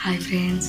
Hi friends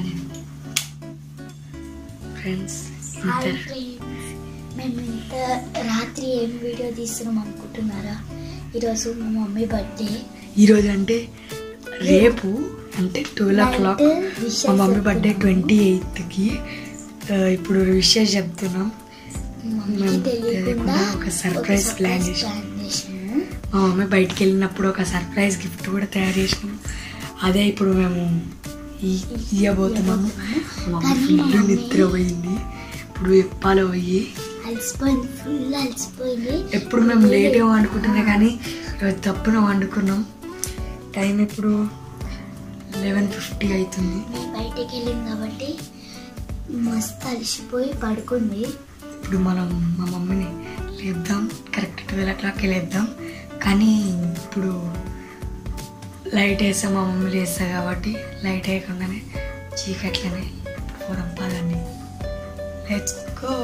friends hi friends మేము ఇంత రాత్రి ఏం వీడియో తీస్తున్నాం అనుకుంటున్నారా ఈరోజు మా మమ్మీ బర్త్డే ఈరోజు అంటే రేపు అంటే ట్వెల్వ్ ఓ క్లాక్ wishes మా మమ్మీ బర్త్డే చెప్తున్నాము. ట్వంటీ ఎయిత్కి ఇప్పుడు విషెస్ చెప్తున్నాం మమ్మీకి మేము తెలియకుండా తెలియకుండా ఒక surprise plan surprise చేసాం. plan చేసాము మా మమ్మీ బయటికి వెళ్ళినప్పుడు ఒక సర్ప్రైజ్ గిఫ్ట్ కూడా తయారు చేసినాం అదే ఇప్పుడు మేము ఈ- ఇయ్యబోతున్నాము మా మమ్మీ కానీ మా ఫుల్ మమ్మీ- నిద్ర పోయింది ఇప్పుడు చెప్పాలి పోయి అలసిపోయింది ఫుల్ అలసిపోయింది ఎప్పుడు మేము లేట్గా వండుకుంటున్నా కానీ ఈరోజు తప్పున వండుకున్నాం టైం ఇప్పుడు లెవెన్ ఫిఫ్టీ అవుతుంది మేము బయటికి వెళ్ళింది కాబట్టి మస్తు అలసిపోయి పడుకుంది ఇప్పుడు మనం మా మమ్మీని లేపుదాం కరెక్ట్ ట్వెల్వ్ ఓ క్లాక్కి లేపుదాం కానీ ఇప్పుడు లైట్ వేస్తా మా మమ్మీ లేస్తా కాబట్టి లైట్ వేయకుండానే చీకట్లనే పోదాం పదండి లెట్స్ గో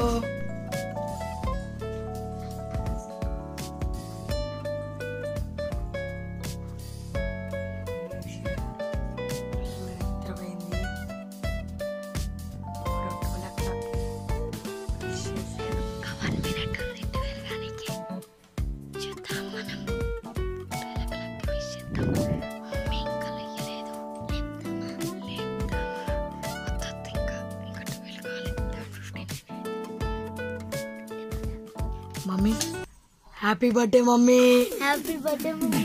నిద్రపోయింది ఇప్పుడు 12 o'clock. వన్ మినిట్ ఉంది ట్వెల్వ్ కానీ చూద్దాం మనం ట్వెల్వ్ ఓ క్లాక్ విష్ చేద్దాం మమ్మీ ఇంకా లేయలేదు లేపుదామా లేపుదామా వద్దొద్దు ఇంకా ఇంకా ట్వెల్వ్ కావాలి fifteen mummy happy birthday mummy happy birthday mummy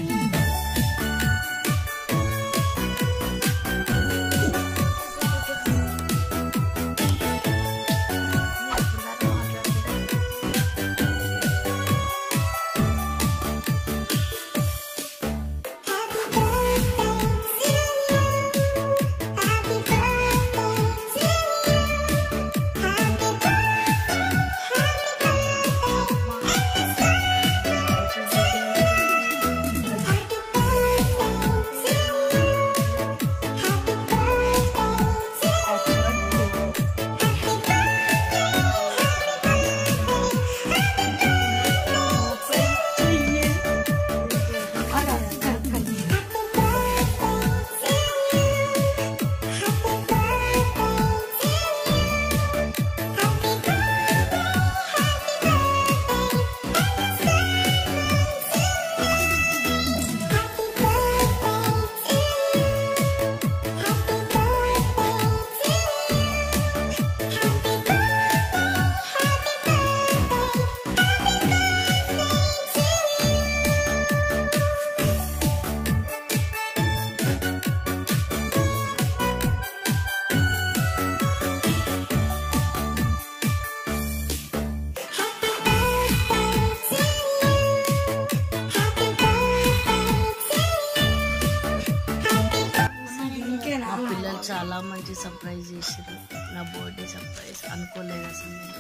మా పిల్లలు చాలా మంచి సర్ప్రైజ్ చేసారు నా బర్త్డే సర్ప్రైజ్ అనుకోలేదు అసలు నేను.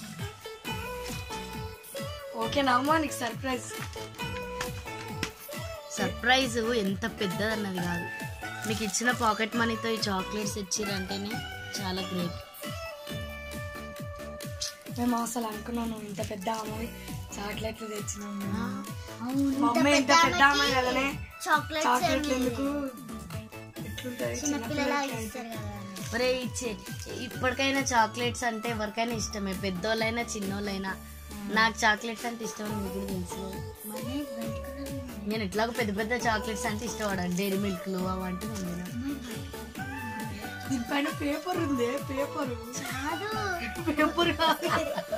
ఓకేనా అమ్మా నీకు సర్ప్రైజ్ సర్ప్రైజ్ ఎంత పెద్దదన్నది కాదు మీకు ఇచ్చిన పాకెట్ మనీతో ఈ చాక్లెట్స్ ఇచ్చిరంటేనే చాలా గ్రేట్ మేము అసలు అనుకున్నాను ఇంత పెద్ద అమ్మాయి చాక్లెట్లు తెచ్చినాము అవును మా అమ్మ ఇంత పెద్ద అమ్మాయి కదనే చాక్లెట్స్ చాక్లెట్లు ఎందుకు ఎట్లుంటది చిన్నపిల్లలా ఇస్తారు కదా ఒరే ఇచ్చే ఇప్పటికైనా చాక్లెట్స్ అంటే ఎవరికైనా ఇష్టమే పెద్దోళ్ళైనా చిన్నోళ్ళైనా నాకు చాక్లెట్స్ అంటే ఇష్టం అని మీకు కూడా తెలుసు కదా. మరి వైట్ కలర్ నేను ఎట్లాగో పెద్ద పెద్ద చాక్లెట్స్ అంటే ఇష్టపడాను డైరీ మిల్క్లు అవంటే నేను తినను. దీనిపైన పేపర్ ఉంది పేపర్ కాదు పేపర్ కాదు